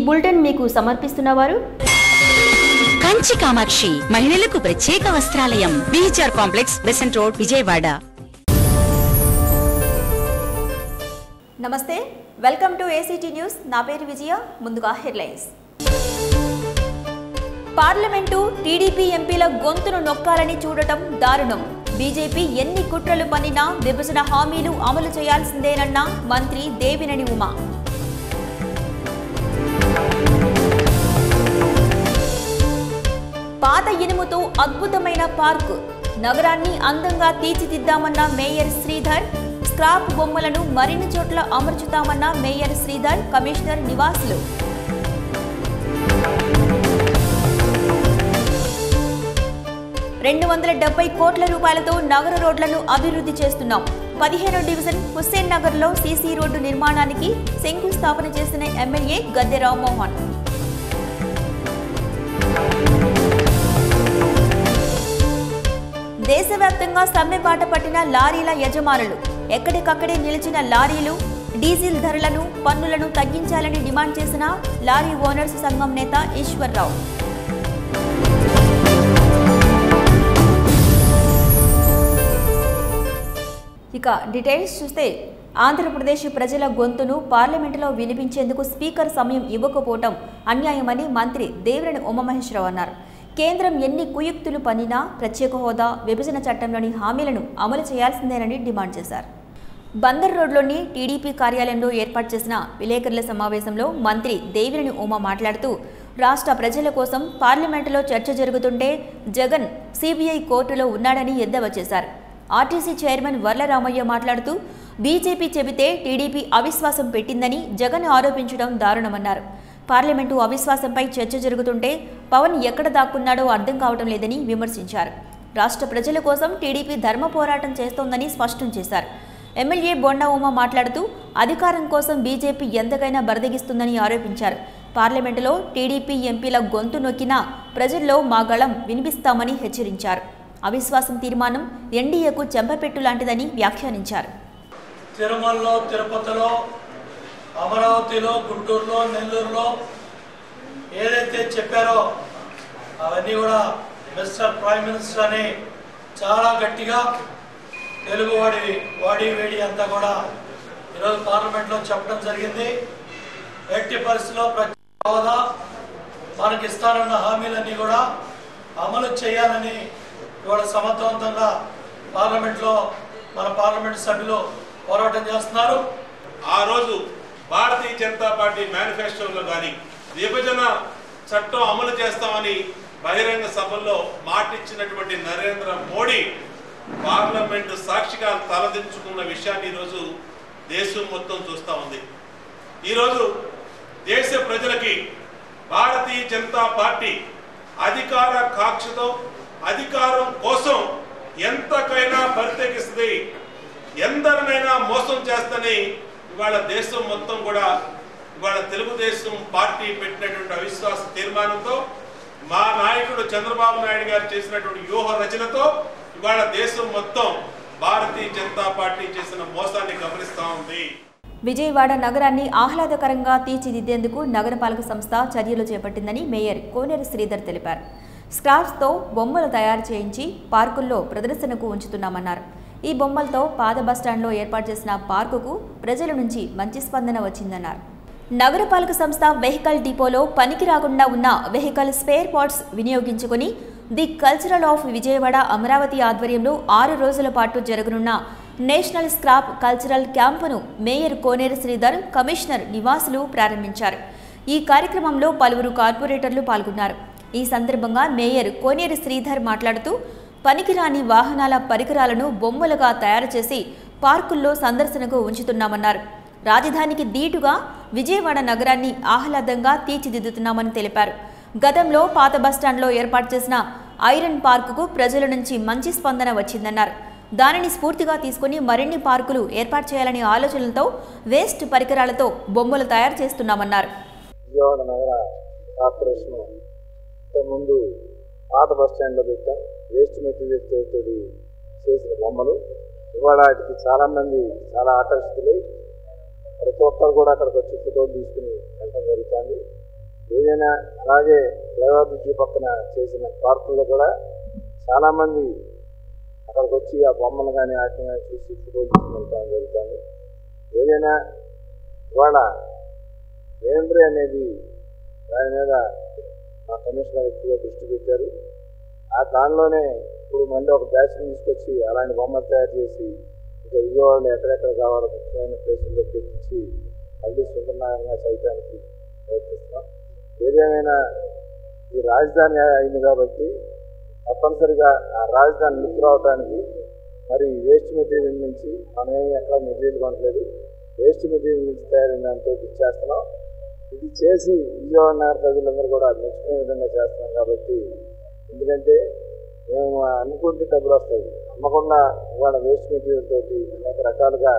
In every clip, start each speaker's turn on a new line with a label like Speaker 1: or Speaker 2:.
Speaker 1: Bulletin మీకు సమర్పిస్తున్నవారు
Speaker 2: కంచి కామాక్షి మహిళలకు ప్రత్యేక వస్త్రాలయం BHR complex Besant road Vijayawada
Speaker 1: నమస్తే వెల్కమ్ టు ఏసీటీ న్యూస్ నా పేరు విజయ ముందుగా హెడ్లైన్స్ పార్లమెంటు టీడీపీ ఎంపీల గొంతును నొక్కాలని చూడటం దారుణం బీజేపీ ఎన్ని కుట్రలు పన్నినా విభజన హామీలు అమలు చేయాల్సిందేనన్న మంత్రి దేవినేని ఉమా పాత ఇనుముతో అద్భుతమైన పార్కు నగరాన్ని అందంగా తీర్చిదిద్దామన్న మేయర్ శ్రీధర్ స్క్రాప్ బొమ్మలను మరిన్ని చోట్ల అమర్చుతామన్న మేయర్ శ్రీధర్ కమిషనర్ నివాసులు రెండు వందల డెబ్బై కోట్ల రూపాయలతో నగర రోడ్లను అభివృద్ధి చేస్తున్నాం పదిహేనో డివిజన్ హుస్సేన్ నగర్లో సీసీ రోడ్డు నిర్మాణానికి శంకుస్థాపన చేసిన ఎమ్మెల్యే గద్దె రామ్మోహన్ దేశవ్యాప్తంగా సమ్మె బాట పట్టిన లారీల యజమానులు ఎక్కడికక్కడే నిలిచిన లారీలు డీజిల్ ధరలను పన్నులను తగ్గించాలని డిమాండ్ చేసిన లారీ ఓనర్స్ సంఘం నేత ఈశ్వర్రావు ఇక డీటెయిల్స్ చూస్తే ఆంధ్రప్రదేశ్ ప్రజల గొంతును పార్లమెంటులో వినిపించేందుకు స్పీకర్ సమయం ఇవ్వకపోవటం అన్యాయమని మంత్రి దేవినేని ఉమామహేశ్వరరావు అన్నారు కేంద్రం ఎన్ని కుయుక్తులు పన్నినా ప్రత్యేక హోదా విభజన చట్టంలోని హామీలను అమలు చేయాల్సిందేనని డిమాండ్ చేశారు బందర్ రోడ్లోని టీడీపీ కార్యాలయంలో ఏర్పాటు చేసిన విలేకరుల సమావేశంలో మంత్రి దేవినేని ఉమా మాట్లాడుతూ రాష్ట్ర ప్రజల కోసం పార్లమెంటులో చర్చ జరుగుతుంటే జగన్ సిబిఐ కోర్టులో ఉన్నాడని ఎద్దేవా చేశారు ఆర్టీసీ చైర్మన్ వర్లరామయ్య మాట్లాడుతూ బీజేపీ చెబితే టీడీపీ అవిశ్వాసం పెట్టిందని జగన్ ఆరోపించడం దారుణమన్నారు పార్లమెంటు అవిశ్వాసంపై చర్చ జరుగుతుంటే పవన్ ఎక్కడ దాక్కున్నాడో అర్థం కావడం లేదని విమర్శించారు రాష్ట్ర ప్రజల కోసం టీడీపీ ధర్మ పోరాటం చేస్తోందని స్పష్టం చేశారు ఎమ్మెల్యే బొండా ఉమ మాట్లాడుతూ అధికారం కోసం బీజేపీ ఎంతకైనా బరదగిస్తుందని ఆరోపించారు పార్లమెంటులో టీడీపీ ఎంపీల గొంతు నొక్కినా ప్రజల్లో మా గళం వినిపిస్తామని హెచ్చరించారు అవిశ్వాసం తీర్మానం ఎన్డీఏకు చెంపపెట్టు లాంటిదని వ్యాఖ్యానించారు
Speaker 3: తిరుమలలో తిరుపతిలో అమరావతిలో గుంటూరులో నెల్లూరులో ఏదైతే చెప్పారో అవన్నీ కూడా మిస్టర్ ప్రైమ్ మినిస్టర్ అని చాలా గట్టిగా తెలుగువాడి వాడి వేడి అంతా కూడా ఈరోజు పార్లమెంట్లో చెప్పడం జరిగింది ఎట్టి పరిస్థితిలో ప్రత్యేక హోదా మనకి ఇస్తానన్న హామీలన్నీ కూడా అమలు చేయాలని ఇవాళ సమర్థవంతంగా పార్లమెంట్లో మన పార్లమెంట్ సభ్యులు పోరాటం చేస్తున్నారు
Speaker 4: ఆ రోజు భారతీయ జనతా పార్టీ మేనిఫెస్టోలో కానీ విభజన చట్టం అమలు చేస్తామని బహిరంగ సభల్లో మాటిచ్చినటువంటి నరేంద్ర మోడీ పార్లమెంటు సాక్షిగా తలదించుకున్న విషయాన్ని ఈరోజు దేశం మొత్తం చూస్తూ ఉంది ఈరోజు దేశ ప్రజలకి భారతీయ జనతా పార్టీ అధికార కాక్షతో అధికారం కోసం ఎంతకైనా బరితెగిస్తుంది ఎందరినైనా మోసం చేస్తని ఇవాళ దేశం మొత్తం కూడా ఇవాళ తెలుగుదేశం పార్టీ పెట్టినటువంటి అవిశ్వాస తీర్మానంతో మా నాయకుడు చంద్రబాబు నాయుడు గారు చేసినటువంటి వ్యూహ రచనతో ఇవాళ దేశం మొత్తం భారతీయ జనతా పార్టీ చేసిన మోసాన్ని గమనిస్తా ఉంది
Speaker 1: విజయవాడ నగరాన్ని ఆహ్లాదకరంగా తీర్చిదిద్దేందుకు నగరపాలక సంస్థ చర్యలు చేపట్టిందని మేయర్ కోనేరు శ్రీధర్ తెలిపారు స్క్రాప్స్తో బొమ్మలు తయారు చేయించి పార్కుల్లో ప్రదర్శనకు ఉంచుతున్నామన్నారు ఈ బొమ్మలతో పాత బస్టాండ్లో ఏర్పాటు చేసిన పార్కుకు ప్రజల నుంచి మంచి స్పందన వచ్చిందన్నారు నగరపాలక సంస్థ వెహికల్ డిపోలో పనికి రాకుండా ఉన్న వెహికల్ స్పేర్ పార్ట్స్ వినియోగించుకుని the cultural of Vijayawada Amaravati ఆధ్వర్యంలో ఆరు రోజుల పాటు జరగనున్న నేషనల్ స్క్రాప్ కల్చరల్ క్యాంపును మేయర్ కోనేరు శ్రీధర్ కమిషనర్ నివాసులు ప్రారంభించారు ఈ కార్యక్రమంలో పలువురు కార్పొరేటర్లు పాల్గొన్నారు ఈ సందర్భంగా మేయర్ కోనేరు శ్రీధర్ మాట్లాడుతూ పనికిరాని వాహనాల పరికరాలను బొమ్మలుగా తయారు చేసి పార్కుల్లో సందర్శనకు ఉంచుతున్నామన్నారు రాజధానికి దీటుగా విజయవాడ నగరాన్ని ఆహ్లాదంగా తీర్చిదిద్దుతున్నామని తెలిపారు గతంలో పాత బస్టాండ్లో ఏర్పాటు చేసిన ఐరన్ పార్కుకు ప్రజల నుంచి మంచి స్పందన వచ్చిందన్నారు దానిని స్ఫూర్తిగా తీసుకుని మరిన్ని పార్కులు ఏర్పాటు చేయాలనే ఆలోచనలతో వేస్ట్ పరికరాలతో బొమ్మలు తయారు చేస్తున్నామన్నారు
Speaker 5: విజయవాడ నగర కార్పొరేషన్ ముందు పాత బస్ స్టాండ్లో పెట్టాం వేస్ట్ మెటీరియల్స్ తోటి చేసిన బొమ్మలు ఇవాళ వాటికి చాలా మంది చాలా ఆకర్షితులై ప్రతి ఒక్కరు కూడా అక్కడికి వచ్చి ఫోటోలు తీసుకుని వెళ్ళడం జరుగుతుంది ఏదైనా అలాగే ఫ్లైఓవర్ బ్రిడ్జి పక్కన చేసిన పార్కుల్లో కూడా చాలామంది అక్కడికి వచ్చి ఆ బొమ్మలు కానీ వాటిని కానీ చూసి ఫోటోలు తీసుకుంటాం జరుగుతుంది ఏదైనా ఇవాళ వేంద్రే అనేది దాని మీద మా కమిషనర్ ఎక్కువగా దృష్టి పెట్టారు ఆ దానిలోనే ఇప్పుడు మళ్ళీ ఒక బ్యాచ్ తీసుకొచ్చి అలాంటి బొమ్మలు తయారు చేసి ఇంకా విజయవాడలో ఎక్కడెక్కడ కావాలో ముఖ్యమైన ప్లేసుల్లో పెట్టించి మళ్ళీ సుందరనగరంగా చేయడానికి ప్రయత్నిస్తున్నాం ఏదేమైనా ఈ రాజధాని అయింది కాబట్టి తప్పనిసరిగా ఆ రాజధాని లిక్ రావడానికి మరి వేస్ట్ మెటీరియల్ నుంచి మనమేమి ఎక్కడ మెటీరియల్ కొనలేదు వేస్ట్ మెటీరియల్ నుంచి తయారైన దాంతో చేస్తున్నాం ఇది చేసి విజయవాడ నగర ప్రజలందరూ కూడా మెచ్చుకునే విధంగా చేస్తున్నాం కాబట్టి ఎందుకంటే మేము అనుకుంటే డబ్బులు వస్తాయి అమ్మకుండా ఇవాళ వేస్ట్ మెటీరియల్ తోటి అనేక రకాలుగా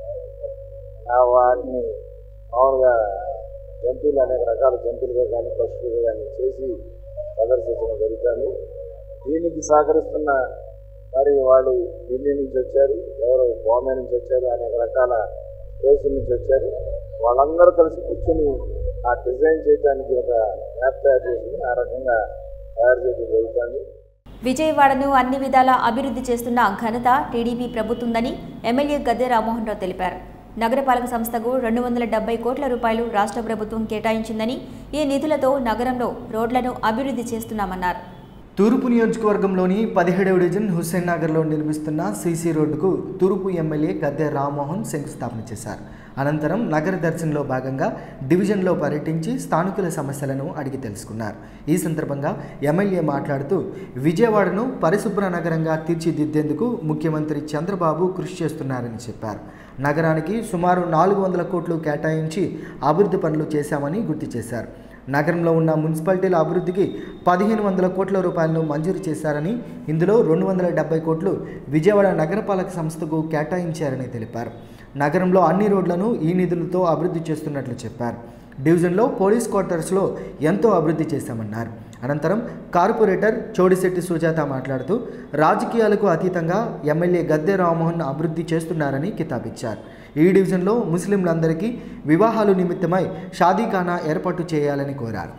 Speaker 5: ఆ వాటిని మామూలుగా జంతువులు అనేక రకాల జంతువులుగా కానీ పశువులుగా కానీ చేసి ప్రదర్శించడం జరుగుతుంది దీనికి సహకరిస్తున్న మరి వాళ్ళు ఢిల్లీ నుంచి వచ్చారు ఎవరు బాంబే నుంచి వచ్చారు అనేక రకాల ప్లేసుల నుంచి వచ్చారు వాళ్ళందరూ కలిసి కూర్చొని ఆ డిజైన్ చేయడానికి ఒక యాప్ తయారు చేసి ఆ రకంగా తయారు చేయడం జరుగుతుంది
Speaker 1: విజయవాడను అన్ని విధాలా అభివృద్ధి చేస్తున్న ఘనత టీడీపీ ప్రభుత్వందని ఎమ్మెల్యే గద్దె రామ్మోహన్ రావు తెలిపారు నగరపాలక సంస్థకు రెండు వందల డెబ్బై కోట్ల రూపాయలు రాష్ట్ర ప్రభుత్వం కేటాయించిందని ఈ నిధులతో నగరంలో రోడ్లను అభివృద్ధి చేస్తున్నామన్నారు
Speaker 6: తూర్పు నియోజకవర్గంలోని పదిహేడవ డివిజన్ హుస్సేన్ నగర్లో నిర్మిస్తున్న సీసీ రోడ్డుకు తూర్పు ఎమ్మెల్యే గద్దె రామ్మోహన్ శంకుస్థాపన చేశారు అనంతరం నగర దర్శనంలో భాగంగా డివిజన్లో పర్యటించి స్థానికుల సమస్యలను అడిగి తెలుసుకున్నారు ఈ సందర్భంగా ఎమ్మెల్యే మాట్లాడుతూ విజయవాడను పరిశుభ్ర నగరంగా తీర్చిదిద్దేందుకు ముఖ్యమంత్రి చంద్రబాబు కృషి చేస్తున్నారని చెప్పారు నగరానికి సుమారు నాలుగు వందల కోట్లు కేటాయించి అభివృద్ధి పనులు చేశామని గుర్తు చేశారు నగరంలో ఉన్న మున్సిపాలిటీల అభివృద్ధికి పదిహేను వందల కోట్ల రూపాయలను మంజూరు చేశారని ఇందులో రెండు వందల డెబ్బై కోట్లు విజయవాడ నగరపాలక సంస్థకు కేటాయించారని తెలిపారు నగరంలో అన్ని రోడ్లను ఈ నిధులతో అభివృద్ధి చేస్తున్నట్లు చెప్పారు డివిజన్లో పోలీస్ క్వార్టర్స్లో ఎంతో అభివృద్ధి చేశామన్నారు అనంతరం కార్పొరేటర్ చోడిశెట్టి సుజాత మాట్లాడుతూ రాజకీయాలకు అతీతంగా ఎమ్మెల్యే గద్దె రామ్మోహన్ అభివృద్ధి చేస్తున్నారని కితాబిచ్చారు ఈ డివిజన్లో ముస్లింలందరికీ వివాహాలు నిమిత్తమై షాదీఖానా ఏర్పాటు చేయాలని కోరారు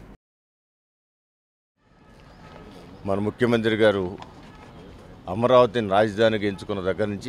Speaker 7: మన ముఖ్యమంత్రి గారు అమరావతిని రాజధానిగా ఎంచుకున్న దగ్గర నుంచి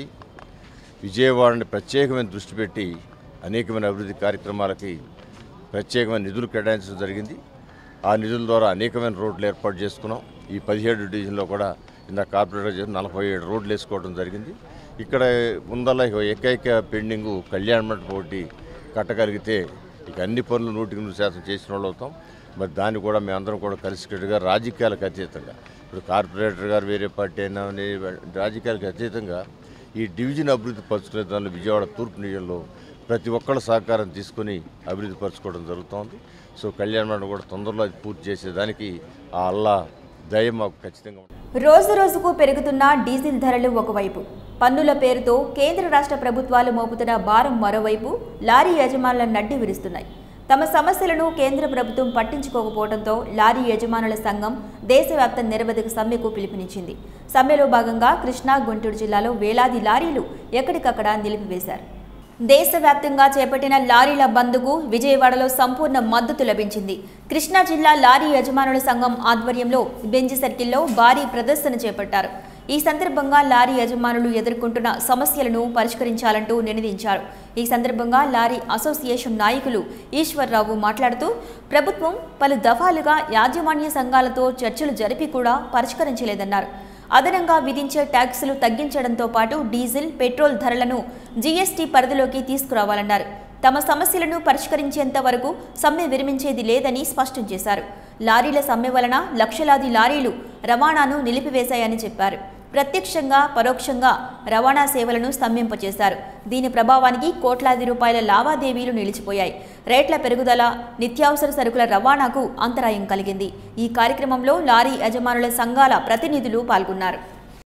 Speaker 7: విజయవాడని ప్రత్యేకమైన దృష్టి పెట్టి అనేకమైన అభివృద్ధి కార్యక్రమాలకి ప్రత్యేకమైన నిధులు కేటాయించడం జరిగింది ఆ నిధుల ద్వారా అనేకమైన రోడ్లు ఏర్పాటు చేసుకున్నాం ఈ పదిహేడు డివిజన్లో కూడా ఇంత కార్పొరేటర్ చేసి నలభై ఏడు రోడ్లు వేసుకోవడం జరిగింది ఇక్కడ ఉందల్లా ఇక ఏకైక పెండింగు కళ్యాణ మండపం ఒకటి కట్టగలిగితే ఇక అన్ని పనులు నూటికి నూరు శాతం చేసిన వాళ్ళు అవుతాం మరి దాన్ని కూడా మేమందరం కూడా కలిసికట్టుగా రాజకీయాలకు అతీతంగా ఇప్పుడు కార్పొరేటర్ గారు వేరే పార్టీ అయినా అని రాజకీయాలకు అతీతంగా ఈ డివిజన్ అభివృద్ధి పరుచుకునే దానిలో విజయవాడ తూర్పు నియోజకంలో ప్రతి ఒక్కళ్ళ సహకారం తీసుకొని అభివృద్ధి పరచుకోవడం జరుగుతోంది సో కళ్యాణ మండపం కూడా తొందరలో అది పూర్తి చేసేదానికి ఆ అల్లా దయ మాకు ఖచ్చితంగా ఉంటుంది.
Speaker 1: రోజు రోజుకు పెరుగుతున్న డీజిల్ ధరలు ఒకవైపు పన్నుల పేరుతో కేంద్ర రాష్ట్ర ప్రభుత్వాలు మోపుతున్న భారం మరోవైపు లారీ యజమానుల నడ్డి విరుస్తున్నాయి తమ సమస్యలను కేంద్ర ప్రభుత్వం పట్టించుకోకపోవడంతో లారీ యజమానుల సంఘం దేశవ్యాప్త నిరవధిక సమ్మెకు పిలుపునిచ్చింది సమ్మెలో భాగంగా కృష్ణా గుంటూరు జిల్లాలో వేలాది లారీలు ఎక్కడికక్కడ నిలిపివేశారు దేశవ్యాప్తంగా చేపట్టిన లారీల బంద్కు విజయవాడలో సంపూర్ణ మద్దతు లభించింది కృష్ణా జిల్లా లారీ యజమానుల సంఘం ఆధ్వర్యంలో బెంజి సర్కిల్లో భారీ ప్రదర్శన చేపట్టారు ఈ సందర్భంగా లారీ యజమానులు ఎదుర్కొంటున్న సమస్యలను పరిష్కరించాలంటూ నినదించారు ఈ సందర్భంగా లారీ అసోసియేషన్ నాయకులు ఈశ్వర్రావు మాట్లాడుతూ ప్రభుత్వం పలు దఫాలుగా యాజమాన్య సంఘాలతో చర్చలు జరిపి కూడా పరిష్కరించలేదన్నారు అదనంగా విధించే ట్యాక్సులు తగ్గించడంతో పాటు డీజిల్ పెట్రోల్ ధరలను జీఎస్టీ పరిధిలోకి తీసుకురావాలన్నారు తమ సమస్యలను పరిష్కరించేంత వరకు సమ్మె విరమించేది లేదని స్పష్టం చేశారు లారీల సమ్మె వలన లక్షలాది లారీలు రవాణాను నిలిపివేశాయని చెప్పారు ప్రత్యక్షంగా పరోక్షంగా రవాణా సేవలను స్తంభింపచేశారు దీని ప్రభావానికి కోట్లాది రూపాయల లావాదేవీలు నిలిచిపోయాయి రేట్ల పెరుగుదల నిత్యావసర సరుకుల రవాణాకు అంతరాయం కలిగింది ఈ కార్యక్రమంలో లారీ యజమానుల సంఘాల ప్రతినిధులు పాల్గొన్నారు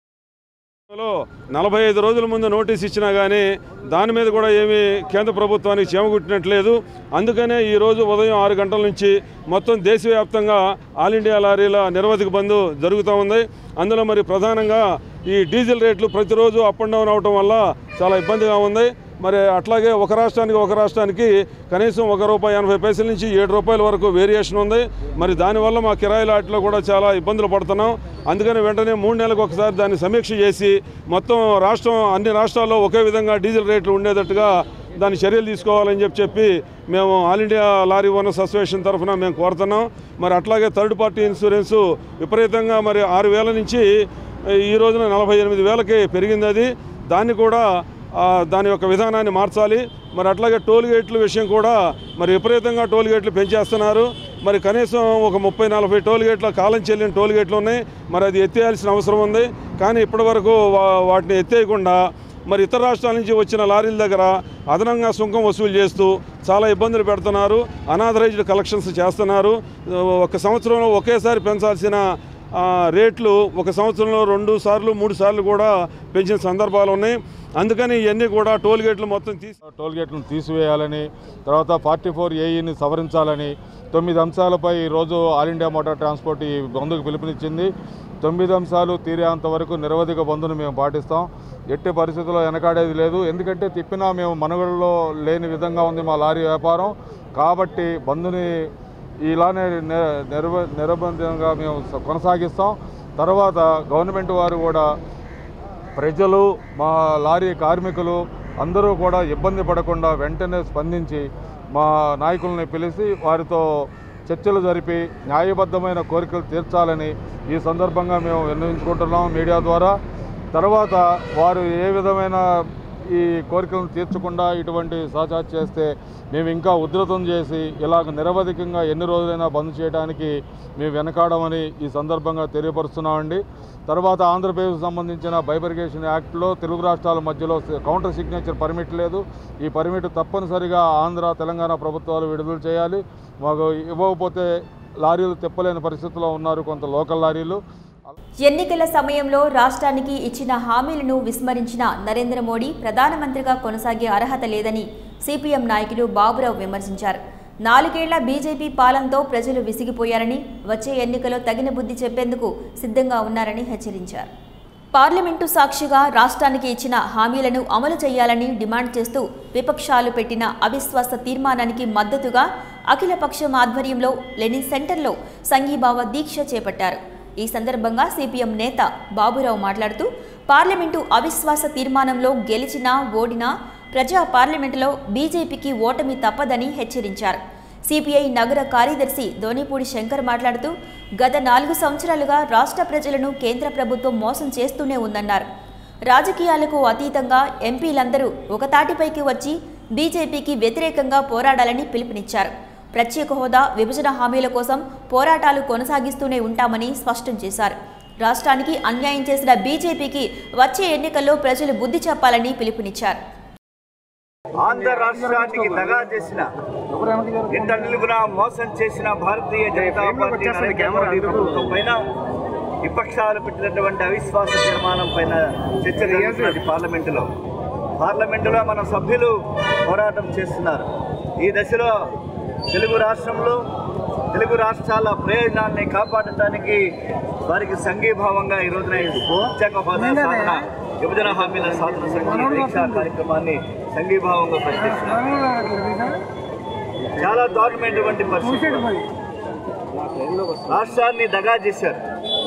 Speaker 8: లో నలభై ఐదు రోజుల ముందు నోటీస్ ఇచ్చినా కానీ దాని మీద కూడా ఏమీ కేంద్ర ప్రభుత్వానికి చేమగుట్టినట్లేదు అందుకనే ఈరోజు ఉదయం ఆరు గంటల నుంచి మొత్తం దేశవ్యాప్తంగా ఆల్ ఇండియా లారీల నిరవధిక బంద్ జరుగుతూ ఉంది అందులో మరి ప్రధానంగా ఈ డీజిల్ రేట్లు ప్రతిరోజు అప్ అండ్ డౌన్ అవటం వల్ల చాలా ఇబ్బందిగా ఉంది మరి అట్లాగే ఒక రాష్ట్రానికి ఒక రాష్ట్రానికి కనీసం ఒక రూపాయి ఎనభై పైసల నుంచి ఏడు రూపాయల వరకు వేరియేషన్ ఉంది మరి దానివల్ల మా కిరాయిల వాటిలో కూడా చాలా ఇబ్బందులు పడుతున్నాం అందుకని వెంటనే మూడు నెలలకు ఒకసారి దాన్ని సమీక్ష చేసి మొత్తం రాష్ట్రం అన్ని రాష్ట్రాల్లో ఒకే విధంగా డీజిల్ రేట్లు ఉండేటట్టుగా దాని చర్యలు తీసుకోవాలని చెప్పి చెప్పి మేము all India lorry owners association తరఫున మేము కోరుతున్నాం మరి అట్లాగే థర్డ్ పార్టీ ఇన్సూరెన్సు విపరీతంగా మరి ఆరు వేల నుంచి ఈ రోజున నలభై ఎనిమిది వేలకి పెరిగింది అది దాన్ని కూడా ఆ, దాని యొక్క విధానాన్ని మార్చాలి మరి అట్లాగే టోల్ గేట్ల విషయం కూడా మరి విపరీతంగా టోల్ గేట్లు పెంచేస్తున్నారు మరి కనీసం ఒక ముప్పై నలభై టోల్ గేట్ల కాలం చెల్లిన టోల్ గేట్లు ఉన్నాయి మరి అది ఎత్తేయాల్సిన అవసరం ఉంది కానీ ఇప్పటివరకు వా- వాటిని ఎత్తేయకుండా మరి ఇతర రాష్ట్రాల నుంచి వచ్చిన లారీల దగ్గర అదనంగా సుంకం వసూలు చేస్తూ చాలా ఇబ్బందులు పెడుతున్నారు అనాథరైజ్డ్ కలెక్షన్స్ చేస్తున్నారు ఒక సంవత్సరంలో ఒకేసారి పెంచాల్సిన ఆ, రేట్లు ఒక సంవత్సరంలో రెండు సార్లు మూడు సార్లు కూడా పెంచిన సందర్భాలు ఉన్నాయి అందుకని ఇవన్నీ కూడా టోల్ గేట్లు మొత్తం తీసి
Speaker 9: టోల్ గేట్లను తీసివేయాలని తర్వాత ఫార్టీ ఫోర్ ఏఈని సవరించాలని తొమ్మిది అంశాలపై ఈరోజు ఆల్ ఇండియా మోటార్ ట్రాన్స్పోర్ట్ ఈ బంద్కు పిలుపునిచ్చింది తొమ్మిది అంశాలు తీరేంత వరకు నిరవధిక బంద్ను మేము పాటిస్తాం ఎట్టి పరిస్థితుల్లో వెనకాడేది లేదు ఎందుకంటే తిప్పినా మేము మనుగడలో లేని విధంగా ఉంది మా లారీ వ్యాపారం కాబట్టి బంద్ని ఇలానే ని- నిర్వ నిర్బంధంగా మేము స- కొనసాగిస్తాం తర్వాత గవర్నమెంట్ వారు కూడా ప్రజలు మా లారీ కార్మికులు అందరూ కూడా ఇబ్బంది పడకుండా వెంటనే స్పందించి మా నాయకుల్ని పిలిచి వారితో చర్చలు జరిపి న్యాయబద్ధమైన కోరికలు తీర్చాలని ఈ సందర్భంగా మేము విన్నవించుకుంటున్నాం మీడియా ద్వారా తర్వాత వారు ఏ విధమైన ఈ కోరికలను తీర్చకుండా ఇటువంటి సహచారం చేస్తే మేము ఇంకా ఉధృతం చేసి ఇలాగ నిరవధికంగా ఎన్ని రోజులైనా బంద్ చేయడానికి మేము వెనకాడమని ఈ సందర్భంగా తెలియపరుస్తున్నామండి తర్వాత ఆంధ్రప్రదేశ్కి సంబంధించిన బైబర్గేషన్ యాక్ట్లో తెలుగు రాష్ట్రాల మధ్యలో కౌంటర్ సిగ్నేచర్ పర్మిట్ లేదు ఈ పర్మిట్ తప్పనిసరిగా ఆంధ్ర తెలంగాణ ప్రభుత్వాలు విడుదల చేయాలి మాకు ఇవ్వకపోతే లారీలు తిప్పలేని పరిస్థితిలో ఉన్నారు కొంత లోకల్ లారీలు
Speaker 1: ఎన్నికల సమయంలో రాష్ట్రానికి ఇచ్చిన హామీలను విస్మరించిన నరేంద్ర మోడీ ప్రధానమంత్రిగా కొనసాగే అర్హత లేదని సిపిఎం నాయకులు బాబురావు విమర్శించారు నాలుగేళ్ల బీజేపీ పాలనతో ప్రజలు విసిగిపోయారని వచ్చే ఎన్నికలో తగిన బుద్ధి చెప్పేందుకు సిద్ధంగా ఉన్నారని హెచ్చరించారు పార్లమెంటు సాక్షిగా రాష్ట్రానికి ఇచ్చిన హామీలను అమలు చేయాలని డిమాండ్ చేస్తూ విపక్షాలు పెట్టిన అవిశ్వాస తీర్మానానికి మద్దతుగా అఖిలపక్షం ఆధ్వర్యంలో లెనిన్ సెంటర్లో సంఘీభావ దీక్ష చేపట్టారు ఈ సందర్భంగా సిపిఎం నేత బాబురావు మాట్లాడుతూ పార్లమెంటు అవిశ్వాస తీర్మానంలో గెలిచినా ఓడినా ప్రజా పార్లమెంటులో బీజేపీకి ఓటమి తప్పదని హెచ్చరించారు సిపిఐ నగర కార్యదర్శి ధోనిపూడి శంకర్ మాట్లాడుతూ గత నాలుగు సంవత్సరాలుగా రాష్ట్ర ప్రజలను కేంద్ర ప్రభుత్వం మోసం చేస్తూనే ఉందన్నారు రాజకీయాలకు అతీతంగా ఎంపీలందరూ ఒక తాటిపైకి వచ్చి బీజేపీకి వ్యతిరేకంగా పోరాడాలని పిలుపునిచ్చారు ప్రత్యేక హోదా విభజన హామీల కోసం పోరాటాలు కొనసాగిస్తూనే ఉంటామని స్పష్టం చేశారు రాష్ట్రానికి అన్యాయం చేసిన బీజేపీకి వచ్చే ఎన్నికల్లో ప్రజలు బుద్ధి చెప్పాలని పిలుపునిచ్చారు
Speaker 10: ఆంధ్ర రాష్ట్రానికి దగా చేసిన ఇంట నిలుగున మోసం చేసిన భారతీయ జనతా పార్టీ నరేంద్ర మోడీ ప్రభుత్వం పైన విపక్షాలు పెట్టినటువంటి అవిశ్వాస తీర్మానం పైన చర్చ జరుగుతున్నది పార్లమెంటులో పార్లమెంటులో మన సభ్యులు పోరాటం చేస్తున్నారు ఈ దశలో తెలుగు రాష్ట్రంలో తెలుగు రాష్ట్రాల ప్రయోజనాన్ని కాపాడటానికి వారికి సంఘీభావంగా ఈ రోజున ఈ ప్రత్యేక హోదా సాధన విభజన హామీల సాధన సమితి దీక్షా కార్యక్రమాన్ని సంఘీభావంగా ప్రకటిస్తున్నారు చాలా దారుణమైనటువంటి పరిస్థితి రాష్ట్రాన్ని దగా చేశారు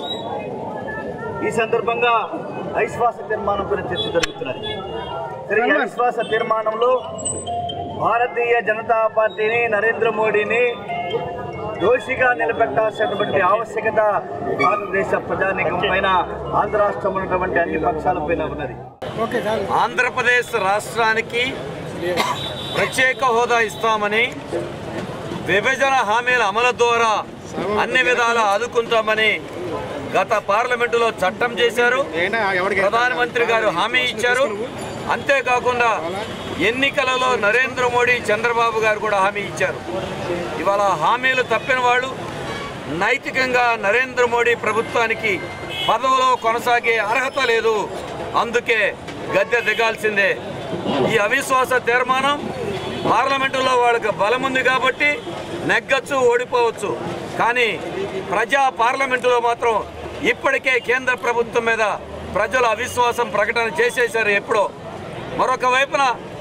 Speaker 10: ఈ సందర్భంగా అవిశ్వాస తీర్మానం పైన చర్చ జరుగుతున్నది సరే ఈ అవిశ్వాస తీర్మానంలో భారతీయ జనతా పార్టీని నరేంద్ర మోడీని దోషిగా నిలబెట్టాల్సినటువంటి ఆవశ్యకత భారతదేశ ప్రజానీకం పైన ఆంధ్ర రాష్ట్రం ఉన్నటువంటి అన్ని పక్షాలపైన ఉన్నది
Speaker 11: ఆంధ్రప్రదేశ్ రాష్ట్రానికి ప్రత్యేక హోదా ఇస్తామని విభజన హామీల అమలు ద్వారా అన్ని విధాలా ఆదుకుంటామని గత పార్లమెంటులో చట్టం చేశారు ప్రధానమంత్రి గారు హామీ ఇచ్చారు అంతేకాకుండా ఎన్నికలలో నరేంద్ర మోడీ చంద్రబాబు గారు కూడా హామీ ఇచ్చారు ఇవాళ హామీలు తప్పిన వాళ్ళు నైతికంగా నరేంద్ర మోడీ ప్రభుత్వానికి పదవిలో కొనసాగే అర్హత లేదు అందుకే గద్దె దిగాల్సిందే ఈ అవిశ్వాస తీర్మానం పార్లమెంటులో వాళ్ళకి బలం ఉంది కాబట్టి నెగ్గచ్చు ఓడిపోవచ్చు కానీ ప్రజా పార్లమెంటులో మాత్రం ఇప్పటికే కేంద్ర ప్రభుత్వం మీద ప్రజలు అవిశ్వాసం ప్రకటన చేసేశారు ఎప్పుడో మరొక వైపున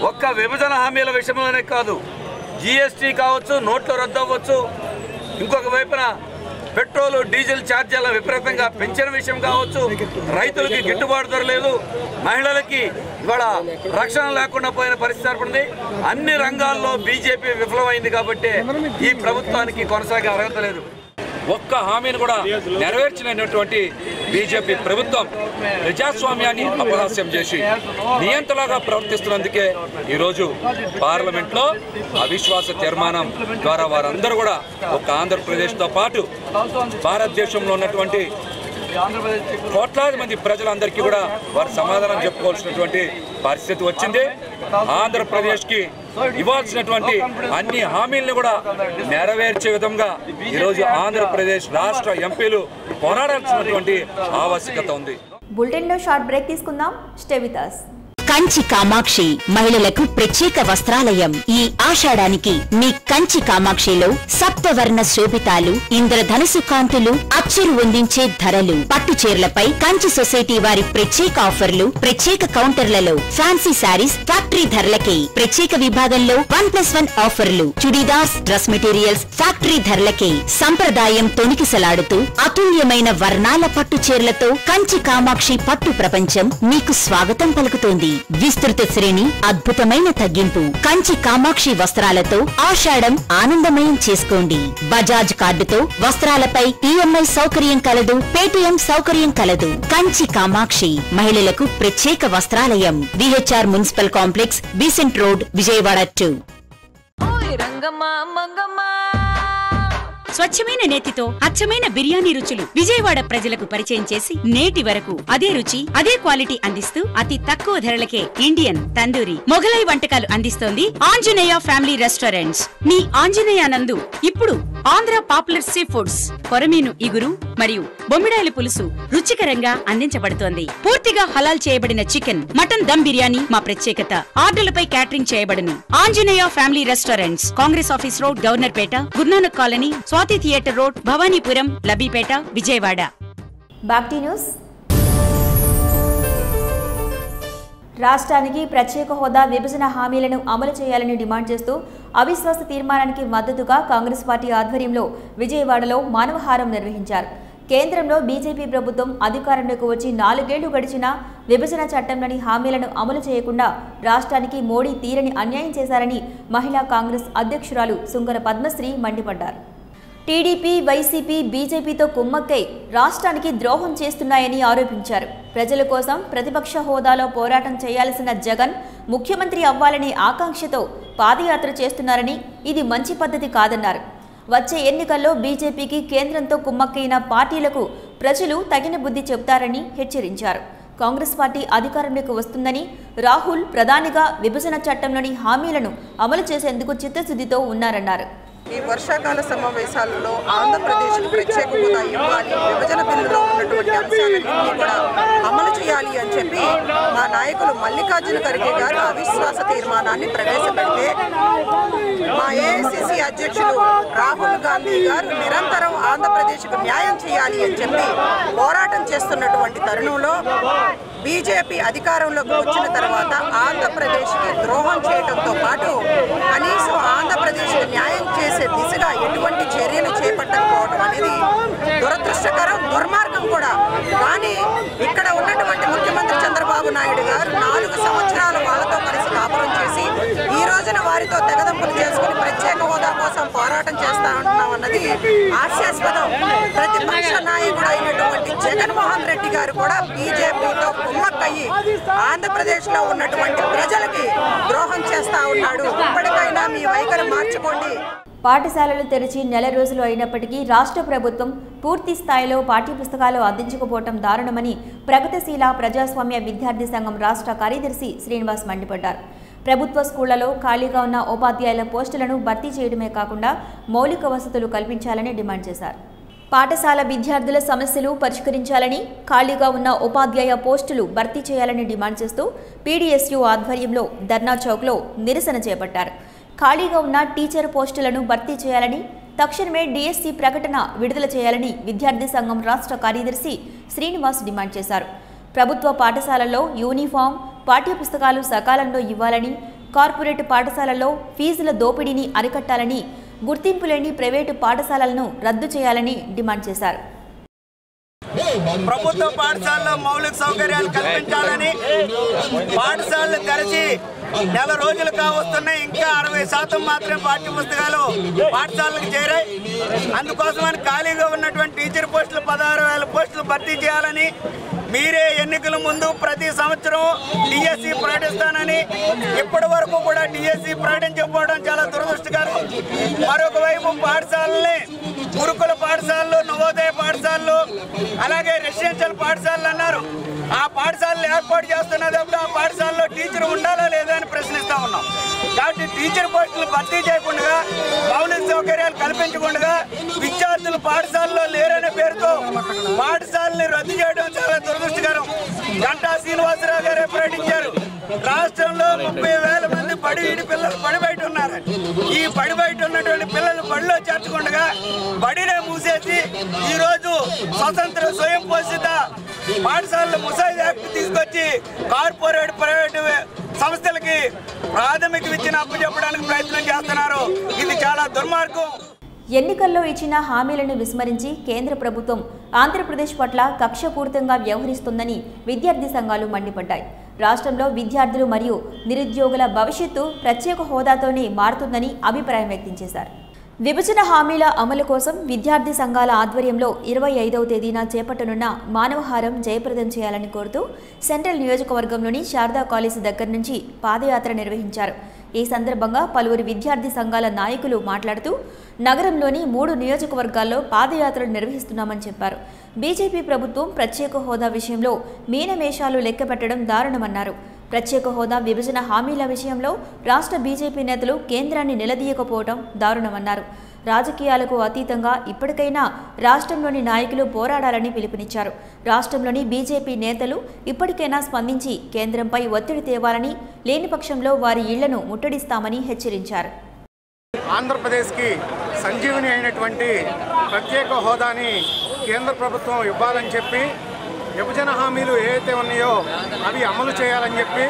Speaker 11: ఒక్క విభజన హామీల విషయంలోనే కాదు జిఎస్టీ కావచ్చు నోట్లు రద్దు అవ్వచ్చు ఇంకొక వైపున పెట్రోల్ డీజిల్ ఛార్జీల విపరీతంగా పెంచిన విషయం కావచ్చు రైతులకి గిట్టుబాటు ధర లేదు మహిళలకి ఇవాళ రక్షణ లేకుండా పోయిన పరిస్థితి ఏర్పడింది అన్ని రంగాల్లో బీజేపీ విఫలమైంది కాబట్టి ఈ ప్రభుత్వానికి కొనసాగే అర్హత లేదు
Speaker 12: ఒక్క హామీని కూడా నెరవేర్చినటువంటి బీజేపీ ప్రభుత్వం ప్రజాస్వామ్యాన్ని అపహాస్యం చేసి నియంతలాగా ప్రవర్తిస్తున్నందుకే ఈరోజు పార్లమెంట్లో అవిశ్వాస తీర్మానం ద్వారా వారందరూ కూడా ఒక ఆంధ్రప్రదేశ్తో పాటు భారతదేశంలో ఉన్నటువంటి కోట్లాది మంది ప్రజలందరికీ కూడా వారు సమాధానం చెప్పుకోవాల్సినటువంటి పరిస్థితి వచ్చింది ఆంధ్రప్రదేశ్కి ఇవ్వాల్సినటువంటి అన్ని హామీలను కూడా నెరవేర్చే విధంగా ఈరోజు ఆంధ్రప్రదేశ్ రాష్ట్ర ఎంపీలు పోరాడాల్సినటువంటి ఆవశ్యకత ఉంది
Speaker 1: బులెటిన్లో షార్ట్ బ్రేక్ తీసుకుందాం stay with us.
Speaker 2: Kanchi Kamakshi మహిళలకు ప్రత్యేక వస్త్రాలయం ఈ ఆషాఢానికి మీ కంచి కామాక్షిలో సప్తవర్ణ శోభితాలు ఇంద్రధనుసు కాంతులు అచ్చరు వందించే ధరలు పట్టు చీరలపై కంచి సొసైటీ వారి ప్రత్యేక ఆఫర్లు ప్రత్యేక కౌంటర్లలో ఫ్యాన్సీ శారీస్ ఫ్యాక్టరీ ధరలకే ప్రత్యేక విభాగంలో వన్ ప్లస్ వన్ ఆఫర్లు చుడీదార్స్ డ్రెస్ మెటీరియల్స్ ఫ్యాక్టరీ ధరలకే సంప్రదాయం తొణికిసలాడుతూ అతుల్యమైన వర్ణాల పట్టు చీరలతో కంచి కామాక్షి పట్టు ప్రపంచం మీకు స్వాగతం పలుకుతోంది విస్తృత శ్రేణి అద్భుతమైన తగ్గింపు కంచి కామాక్షి వస్త్రాలతో ఆషాఢం ఆనందమయం చేసుకోండి బజాజ్ కార్డుతో వస్త్రాలపై ఈఎంఐ సౌకర్యం కలదు పేటీఎం సౌకర్యం కలదు కంచి కామాక్షి మహిళలకు ప్రత్యేక వస్త్రాలయం VHR municipal complex Besant road Vijayawada two
Speaker 13: స్వచ్ఛమైన నేతితో అచ్చమైన బిర్యానీ రుచులు విజయవాడ ప్రజలకు పరిచయం చేసి నేటి వరకు అదే రుచి అదే క్వాలిటీ అందిస్తూ అతి తక్కువ ధరలకే ఇండియన్ తందూరి మొఘలై వంటకాలు అందిస్తోంది ఆంజనేయ ఫ్యామిలీ రెస్టారెంట్స్ మీ ఆంజనేయ నందు ఇప్పుడు ఆంధ్ర పాపులర్ సీ ఫుడ్స్ కొరమీను ఇగురు మరియు బొమ్మిడాయల పులుసు రుచికరంగా అందించబడుతోంది పూర్తిగా హలాల్ చేయబడిన చికెన్ మటన్ దమ్ బిర్యానీ మా ప్రత్యేకత ఆర్డర్లపై క్యాటరింగ్ చేయబడును Anjaneya family restaurants Congress office road governor పేట Guru Nanak colony Swathi theatre road Bhavanipuram లబీపేట Vijayawada
Speaker 1: బాక్టీ news రాష్ట్రానికి ప్రత్యేక హోదా విభజన హామీలను అమలు చేయాలని డిమాండ్ చేస్తూ అవిశ్వాస తీర్మానానికి మద్దతుగా కాంగ్రెస్ పార్టీ ఆధ్వర్యంలో విజయవాడలో మానవహారం నిర్వహించారు కేంద్రంలో బీజేపీ ప్రభుత్వం అధికారంలోకి వచ్చి నాలుగేళ్లు గడిచినా విభజన చట్టంలోని హామీలను అమలు చేయకుండా రాష్ట్రానికి మోడీ తీరని అన్యాయం చేశారని మహిళా కాంగ్రెస్ అధ్యక్షురాలు సుంగర పద్మశ్రీ మండిపడ్డారు టీడీపీ వైసీపీ బీజేపీతో కుమ్మక్కై రాష్ట్రానికి ద్రోహం చేస్తున్నాయని ఆరోపించారు ప్రజల కోసం ప్రతిపక్ష హోదాలో పోరాటం చేయాల్సిన జగన్ ముఖ్యమంత్రి అవ్వాలనే ఆకాంక్షతో పాదయాత్ర చేస్తున్నారని ఇది మంచి పద్ధతి కాదన్నారు వచ్చే ఎన్నికల్లో బీజేపీకి కేంద్రంతో కుమ్మక్కైన పార్టీలకు ప్రజలు తగిన బుద్ధి చెబుతారని హెచ్చరించారు కాంగ్రెస్ పార్టీ అధికారంలోకి వస్తుందని రాహుల్ ప్రధానిగా విభజన చట్టంలోని హామీలను అమలు చేసేందుకు చిత్తశుద్ధితో ఉన్నారన్నారు
Speaker 14: ఈ వర్షాకాల సమావేశాలలో ఆంధ్రప్రదేశ్కు ప్రత్యేక హోదా ఇవ్వాలి విభజన బిల్లులో ఉన్నటువంటి అంశాలన్నింటినీ కూడా అమలు చేయాలి అని చెప్పి మా నాయకులు మల్లికార్జున ఖర్గే గారు అవిశ్వాస తీర్మానాన్ని ప్రవేశపెడితే మా ఏఐసిసి అధ్యక్షులు రాహుల్ గాంధీ గారు నిరంతరం ఆంధ్రప్రదేశ్కు న్యాయం చేయాలి అని చెప్పి పోరాటం చేస్తున్నటువంటి తరుణంలో బీజేపీ అధికారంలోకి వచ్చిన తర్వాత ఆంధ్రప్రదేశ్కి ద్రోహం చేయడంతో పాటు కనీసం ఆంధ్రప్రదేశ్కి న్యాయం చేసే దిశగా ఎటువంటి చర్యలు చేపట్టకపోవడం అనేది దురదృష్టకరం దుర్మార్గం కూడా కానీ ఇక్కడ ఉన్నటువంటి ముఖ్యమంత్రి చంద్రబాబు నాయుడు గారు నాలుగు సంవత్సరాలు వాళ్ళతో కలిసి కాపురం చేసి ఈ రోజున వారితో తెగదంపులు చేసుకుని ప్రత్యేక హోదా కోసం పోరాటం చేస్తా ఉంటున్నాం అన్నది హాస్యాస్పదం ప్రతిపక్ష నాయకుడు అయినటువంటి జగన్మోహన్ రెడ్డి గారు కూడా బీజేపీతో కుమ్మక్కయ్యి ఆంధ్రప్రదేశ్ లో ఉన్నటువంటి ప్రజలకి ద్రోహం చేస్తా ఉన్నాడు ఇప్పటికైనా మీ వైఖరి మార్చుకోండి
Speaker 1: పాఠశాలలు తెరిచి నెల రోజులు అయినప్పటికీ రాష్ట్ర ప్రభుత్వం పూర్తి స్థాయిలో పాఠ్యపుస్తకాలు అందించకపోవటం దారుణమని ప్రగతిశీల ప్రజాస్వామ్య విద్యార్థి సంఘం రాష్ట్ర కార్యదర్శి శ్రీనివాస్ మండిపడ్డారు ప్రభుత్వ స్కూళ్లలో ఖాళీగా ఉన్న ఉపాధ్యాయుల పోస్టులను భర్తీ చేయడమే కాకుండా మౌలిక వసతులు కల్పించాలని డిమాండ్ చేశారు పాఠశాల విద్యార్థుల సమస్యలు పరిష్కరించాలని ఖాళీగా ఉన్న ఉపాధ్యాయ పోస్టులు భర్తీ చేయాలని డిమాండ్ చేస్తూ పీడీఎస్యు ఆధ్వర్యంలో ధర్నా చౌక్లో నిరసన చేపట్టారు ఖాళీగా ఉన్న టీచర్ పోస్టులను భర్తీ చేయాలని తక్షణమే డిఎస్సి ప్రకటన విడుదల చేయాలని విద్యార్థి సంఘం రాష్ట్ర కార్యదర్శి శ్రీనివాస్ డిమాండ్ చేశారు ప్రభుత్వ పాఠశాలల్లో యూనిఫామ్ పాఠ్యపుస్తకాలు సకాలంలో ఇవ్వాలని కార్పొరేట్ పాఠశాలల్లో ఫీజుల దోపిడీని అరికట్టాలని గుర్తింపు లేని ప్రైవేటు పాఠశాలలను రద్దు చేయాలని డిమాండ్ చేశారు
Speaker 15: ప్రభుత్వ పాఠశాలలో మౌలిక సౌకర్యాలు కల్పించాలని పాఠశాలలు తెరిచి నెల రోజులు కావస్తున్నాయి ఇంకా అరవై శాతం మాత్రమే పాఠ్య పుస్తకాలు పాఠశాలకు చేరాయి అందుకోసమని ఖాళీగా ఉన్నటువంటి టీచర్ పోస్టులు పదహారు వేల పోస్టులు భర్తీ చేయాలని మీరే ఎన్నికల ముందు ప్రతి సంవత్సరం డిఎస్సి ప్రకటిస్తానని ఇప్పటి వరకు కూడా డిఎస్సి ప్రకటించకపోవడం చాలా దురదృష్టకరం మరొక వైపు పాఠశాలని గురుకుల పాఠశాలలు నవోదయ పాఠశాలలు అలాగే రెసిడెన్షియల్ పాఠశాలలు అన్నారు ఆ పాఠశాలలు ఏర్పాటు చేస్తున్నప్పుడు ఆ పాఠశాలలో టీచర్ ఉండాలా లేదా అని ప్రశ్నిస్తా ఉన్నాం కాబట్టి టీచర్ పోస్టులు భర్తీ చేయకుండా మౌలిక సౌకర్యాలు కల్పించకుండా విద్యార్థులు పాఠశాలలో లేరనే పేరుతో పాఠశాలని రద్దు చేయడం చాలా దురదృష్టకరం గంటా శ్రీనివాసరావు గారే ప్రకటించారు రాష్ట్రంలో ముప్పై వేల మంది బడి వీడి పిల్లలు బడి బయట ఉన్నారు ఈ బడి బయట ఉన్నటువంటి పిల్లలు బడిలో చేర్చకుండా బడినే మూసేసి ఈ రోజు స్వతంత్ర స్వయం పోషిత పాఠశాలల ముసాయిద్ యాక్ట్ తీసుకొచ్చి కార్పొరేట్ ప్రైవేట్ సంస్థలకి ప్రాథమిక విద్యను అప్పచెప్పడానికి ప్రయత్నం చేస్తున్నారు ఇది చాలా దుర్మార్గం
Speaker 1: ఎన్నికల్లో ఇచ్చిన హామీలను విస్మరించి కేంద్ర ప్రభుత్వం ఆంధ్రప్రదేశ్ పట్ల కక్షపూరితంగా వ్యవహరిస్తోందని విద్యార్థి సంఘాలు మండిపడ్డాయి రాష్ట్రంలో విద్యార్థులు మరియు నిరుద్యోగుల భవిష్యత్తు ప్రత్యేక హోదాతోనే మారుతుందని అభిప్రాయం వ్యక్తం చేశారు విభజన హామీల అమలు కోసం విద్యార్థి సంఘాల ఆధ్వర్యంలో ఇరవై ఐదవ తేదీన చేపట్టనున్న మానవహారం జయప్రదం చేయాలని కోరుతూ సెంట్రల్ నియోజకవర్గంలోని శారదా కాలేజీ దగ్గర నుంచి పాదయాత్ర నిర్వహించారు ఈ సందర్భంగా పలువురు విద్యార్థి సంఘాల నాయకులు మాట్లాడుతూ నగరంలోని మూడు నియోజకవర్గాల్లో పాదయాత్రలు నిర్వహిస్తున్నామని చెప్పారు బీజేపీ ప్రభుత్వం ప్రత్యేక హోదా విషయంలో మీనమేషాలు లెక్కపెట్టడం దారుణమన్నారు ప్రత్యేక హోదా విభజన హామీల విషయంలో రాష్ట్ర బీజేపీ నేతలు కేంద్రాన్ని నిలదీయకపోవడం దారుణమన్నారు రాజకీయాలకు అతీతంగా ఇప్పటికైనా రాష్ట్రంలోని నాయకులు పోరాడాలని పిలుపునిచ్చారు రాష్ట్రంలోని బీజేపీ నేతలు ఇప్పటికైనా స్పందించి కేంద్రంపై ఒత్తిడి తేవాలని లేని పక్షంలో వారి ఇళ్లను ముట్టడిస్తామని హెచ్చరించారు
Speaker 16: ఆంధ్రప్రదేశ్కి సంజీవని అయినటువంటి ప్రత్యేక హోదాని కేంద్ర ప్రభుత్వం ఇవ్వాలని చెప్పి విభజన హామీలు ఏవైతే ఉన్నాయో అవి అమలు చేయాలని చెప్పి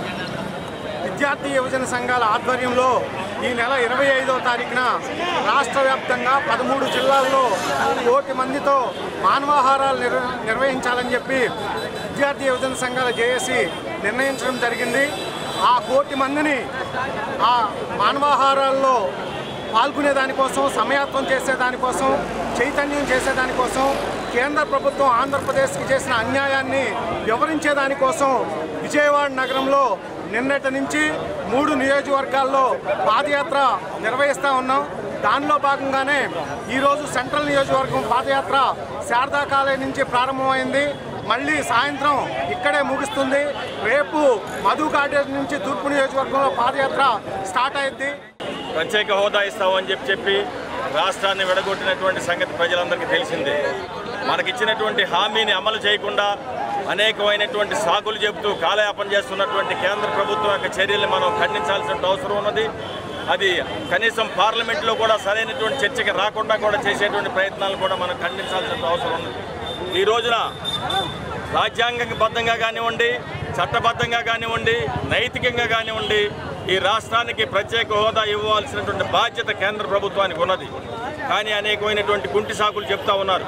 Speaker 16: విద్యార్థి యువజన సంఘాల ఆధ్వర్యంలో ఈ నెల ఇరవై ఐదవ తారీఖున రాష్ట్ర వ్యాప్తంగా పదమూడు జిల్లాల్లో కోటి మందితో మానవాహారాలు నిర్వ నిర్వహించాలని చెప్పి విద్యార్థి యువజన సంఘాల జేఏసీ నిర్ణయించడం జరిగింది ఆ కోటి మందిని ఆ మానవాహారాల్లో పాల్గొనే దానికోసం సమయాత్వం చేసే దానికోసం చైతన్యం చేసే దానికోసం కేంద్ర ప్రభుత్వం ఆంధ్రప్రదేశ్కి చేసిన అన్యాయాన్ని వివరించే దానికోసం విజయవాడ నగరంలో నిన్నటి నుంచి మూడు నియోజకవర్గాల్లో పాదయాత్ర నిర్వహిస్తూ ఉన్నాం దానిలో భాగంగానే ఈరోజు సెంట్రల్ నియోజకవర్గం పాదయాత్ర శారదా కాలేజ్ నుంచి ప్రారంభమైంది మళ్ళీ సాయంత్రం ఇక్కడే ముగుస్తుంది రేపు మధు కాటేజ్ నుంచి తూర్పు నియోజకవర్గంలో పాదయాత్ర స్టార్ట్ అయింది
Speaker 17: ప్రత్యేక హోదా ఇస్తామని చెప్పి చెప్పి రాష్ట్రాన్ని విడగొట్టినటువంటి సంగతి ప్రజలందరికీ తెలిసిందే మనకిచ్చినటువంటి హామీని అమలు చేయకుండా అనేకమైనటువంటి సాకులు చెబుతూ కాలయాపన చేస్తున్నటువంటి కేంద్ర ప్రభుత్వం యొక్క చర్యల్ని మనం ఖండించాల్సిన అవసరం ఉన్నది అది కనీసం పార్లమెంట్లో కూడా సరైనటువంటి చర్చకి రాకుండా కూడా చేసేటువంటి ప్రయత్నాలు కూడా మనం ఖండించాల్సిన అవసరం ఉన్నది ఈ రోజున రాజ్యాంగబద్ధంగా కానివ్వండి చట్టబద్ధంగా కానివ్వండి నైతికంగా కానివ్వండి ఈ రాష్ట్రానికి ప్రత్యేక హోదా ఇవ్వాల్సినటువంటి బాధ్యత కేంద్ర ప్రభుత్వానికి ఉన్నది కానీ అనేకమైనటువంటి కుంటి సాకులు చెప్తా ఉన్నారు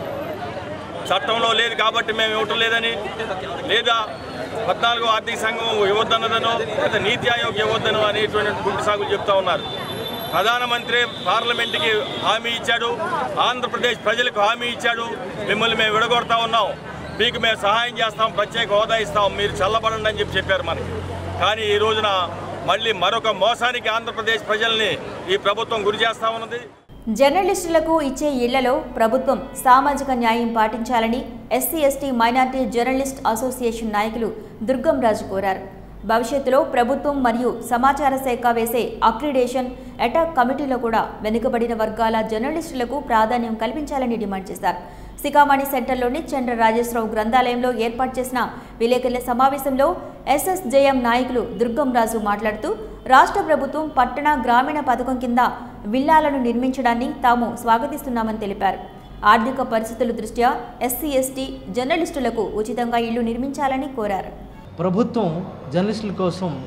Speaker 17: చట్టంలో లేదు కాబట్టి మేము ఇవ్వటం లేదని లేదా పద్నాలుగో ఆర్థిక సంఘం ఇవ్వద్దన్నదనో లేదా నీతి ఆయోగ్ ఇవ్వద్దనో అనేటువంటి కుంటి సాకులు చెప్తా ఉన్నారు ప్రధానమంత్రి పార్లమెంట్కి హామీ ఇచ్చాడు ఆంధ్రప్రదేశ్ ప్రజలకు హామీ ఇచ్చాడు మిమ్మల్ని మేము విడగొడతా ఉన్నాం మీకు మేము సహాయం చేస్తాం ప్రత్యేక హోదా ఇస్తాం మీరు చల్లబడండి అని చెప్పి చెప్పారు మనకి కానీ ఈ రోజున మళ్ళీ మరొక మోసానికి ఆంధ్రప్రదేశ్ ప్రజల్ని ఈ ప్రభుత్వం గురి చేస్తా ఉన్నది
Speaker 1: జర్నలిస్టులకు ఇచ్చే ఇళ్లలో ప్రభుత్వం సామాజిక న్యాయం పాటించాలని SC ST minority journalist association నాయకులు దుర్గం రాజు కోరారు భవిష్యత్తులో ప్రభుత్వం మరియు సమాచార శాఖ వేసే అక్రిడేషన్ అటాక్ కమిటీలో కూడా వెనుకబడిన వర్గాల జర్నలిస్టులకు ప్రాధాన్యం కల్పించాలని డిమాండ్ చేశారు సికామణి సెంటర్లోని చంద్ర రాజేశ్వరరావు గ్రంథాలయంలో ఏర్పాటు చేసిన విలేకరుల సమావేశంలో ఎస్ఎస్జేఎం నాయకులు దుర్గం రాజు మాట్లాడుతూ రాష్ట్ర ప్రభుత్వం పట్టణ గ్రామీణ పథకం కింద విల్లాలను నిర్మించడాన్ని తాము స్వాగతిస్తున్నామని తెలిపారు ఆర్థిక పరిస్థితుల దృష్ట్యా ఎస్సీ ఎస్టీ జర్నలిస్టులకు ఉచితంగా ఇళ్లు నిర్మించాలని కోరారు
Speaker 18: ప్రభుత్వం జర్నలిస్టుల కోసం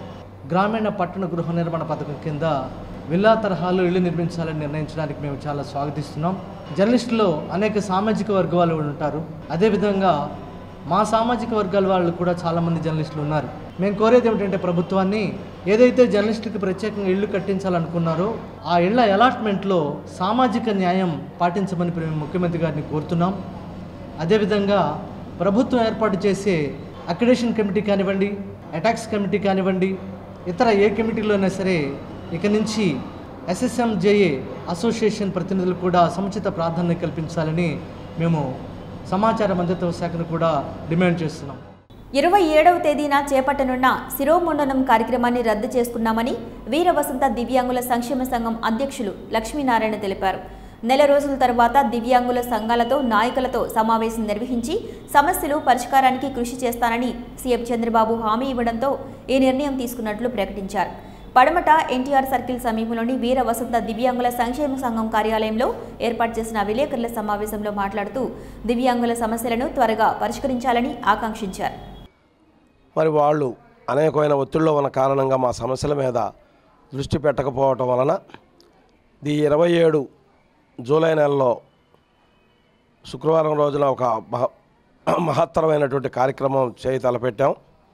Speaker 18: గ్రామీణ పట్టణ గృహ నిర్మాణ పథకం కింద విల్లా తరహాలో ఇల్లు నిర్మించాలని నిర్ణయించడానికి మేము చాలా స్వాగతిస్తున్నాం జర్నలిస్టులో అనేక సామాజిక వర్గాలు ఉంటారు అదేవిధంగా మా సామాజిక వర్గాల వాళ్ళు కూడా చాలామంది జర్నలిస్టులు ఉన్నారు మేము కోరేది ఏమిటంటే ప్రభుత్వాన్ని ఏదైతే జర్నలిస్టులకు ప్రత్యేకంగా ఇల్లు కట్టించాలనుకున్నారో ఆ ఇళ్ల అలాట్మెంట్లో సామాజిక న్యాయం పాటించమని మేము ముఖ్యమంత్రి గారిని కోరుతున్నాం అదేవిధంగా ప్రభుత్వం ఏర్పాటు చేసే అక్రిడేషన్ కమిటీ కానివ్వండి అటాక్స్ కమిటీ కానివ్వండి ఇతర ఏ కమిటీలో అయినా సరే ఇక నుంచి ఎస్ఎస్ఎం జేఏ అసోసియేషన్ ప్రతినిధులు కూడా సముచిత ప్రాధాన్యత కల్పించాలని మేము సమాచార మంత్రిత్వ శాఖను కూడా డిమాండ్ చేస్తున్నాం
Speaker 1: ఇరవై ఏడవ తేదీన చేపట్టనున్న శిరోముండనం కార్యక్రమాన్ని రద్దు చేసుకున్నామని వీర వసంత దివ్యాంగుల సంక్షేమ సంఘం అధ్యక్షులు లక్ష్మీనారాయణ తెలిపారు నెల రోజుల తర్వాత దివ్యాంగుల సంఘాలతో నాయకులతో సమావేశం నిర్వహించి సమస్యలు పరిష్కారానికి కృషి చేస్తానని సీఎం చంద్రబాబు హామీ ఇవ్వడంతో ఈ నిర్ణయం తీసుకున్నట్లు ప్రకటించారు పడమట ఎన్టీఆర్ సర్కిల్ సమీపంలోని వీర వసంత దివ్యాంగుల సంక్షేమ సంఘం కార్యాలయంలో ఏర్పాటు చేసిన విలేకరుల సమావేశంలో మాట్లాడుతూ దివ్యాంగుల సమస్యలను త్వరగా పరిష్కరించాలని ఆకాంక్షించారు
Speaker 19: మరి వాళ్ళు అనేకమైన ఒత్తిడిలో ఉన్న కారణంగా మా సమస్యల మీద దృష్టి పెట్టకపోవటం వలన ఈ ఇరవై ఏడు జూలై నెలలో శుక్రవారం రోజున ఒక మహ మహత్తరమైనటువంటి కార్యక్రమం చేయి తలపెట్టాం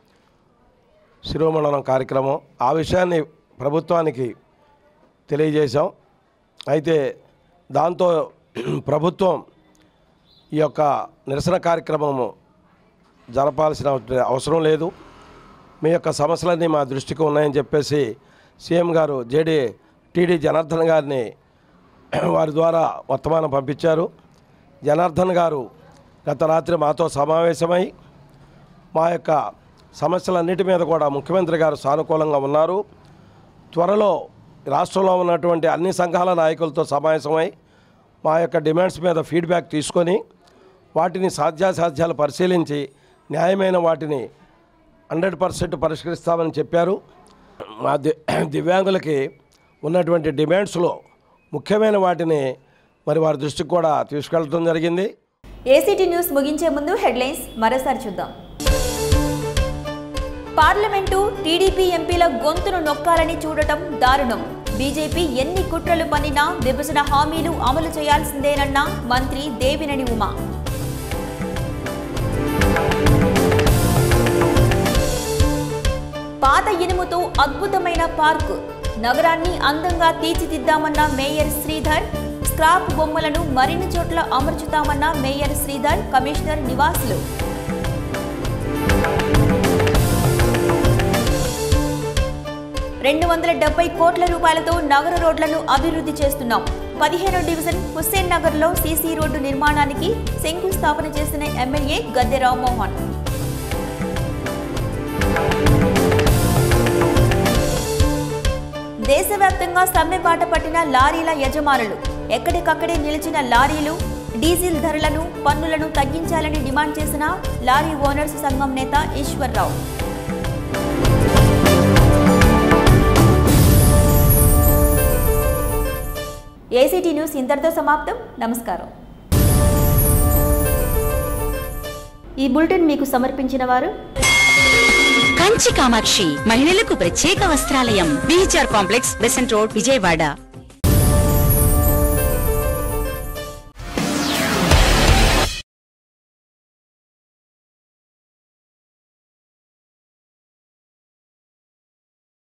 Speaker 19: శిరోమండలం కార్యక్రమం ఆ విషయాన్ని ప్రభుత్వానికి తెలియజేశాం అయితే దాంతో ప్రభుత్వం ఈ యొక్క నిరసన కార్యక్రమము జరపాల్సిన అవసరం లేదు మీ యొక్క సమస్యలన్నీ మా దృష్టికి ఉన్నాయని చెప్పేసి సీఎం గారు జేడీ టీడీ జనార్దన్ గారిని వారి ద్వారా వర్తమానం పంపించారు జనార్దన్ గారు గత రాత్రి మాతో సమావేశమై మా యొక్క సమస్యలన్నిటి మీద కూడా ముఖ్యమంత్రి గారు సానుకూలంగా ఉన్నారు త్వరలో రాష్ట్రంలో ఉన్నటువంటి అన్ని సంఘాల నాయకులతో సమావేశమై మా యొక్క డిమాండ్స్ మీద ఫీడ్బ్యాక్ తీసుకొని వాటిని సాధ్యాసాధ్యాలు పరిశీలించి న్యాయమైన వాటిని హండ్రెడ్ పర్సెంట్ పరిష్కరిస్తామని చెప్పారు మా ది దివ్యాంగులకి ఉన్నటువంటి డిమాండ్స్లో ముఖ్యమైన వాటిని మరి వారి దృష్టికి కూడా తీసుకెళ్ళడం జరిగింది
Speaker 1: ఏసీటీ న్యూస్ ముగించే ముందు హెడ్లైన్స్ మరోసారి చూద్దాం పార్లమెంటు టీడీపీ ఎంపీల గొంతును నొక్కాలని చూడటం దారుణం బీజేపీ ఎన్ని కుట్రలు పన్నినా విభజన హామీలు అమలు చేయాల్సిందేనన్న మంత్రి దేవినని ఉమా పాత ఇనుముతో అద్భుతమైన పార్కు నగరాన్ని అందంగా తీర్చిదిద్దామన్న మేయర్ శ్రీధర్ స్క్రాప్ బొమ్మలను మరిన్ని చోట్ల అమర్చుతామన్న మేయర్ శ్రీధర్ కమిషనర్ నివాసులు రెండు వందల డెబ్బై కోట్ల రూపాయలతో నగర రోడ్లను అభివృద్ధి చేస్తున్నాం పదిహేను డివిజన్ హుస్సేన్ నగర్లో సీసీ రోడ్డు నిర్మాణానికి శంకుస్థాపన చేసిన ఎమ్మెల్యే గద్దె రామ్మోహన్ దేశవ్యాప్తంగా సమ్మె బాట పట్టిన లారీల యజమానులు ఎక్కడికక్కడే నిలిచిన లారీలు డీజిల్ ధరలను పన్నులను తగ్గించాలని డిమాండ్ చేసిన లారీ ఓనర్స్ సంఘం నేత ఈశ్వర్రావు ఏసీటీ న్యూస్ ఇంతటితో సమాప్తం నమస్కారం ఈ బులెటిన్ మీకు సమర్పించిన వారు
Speaker 2: కంచి కామాక్షి మహిళలకు ప్రత్యేక వస్త్రాలయం BHR complex Besant road Vijayawada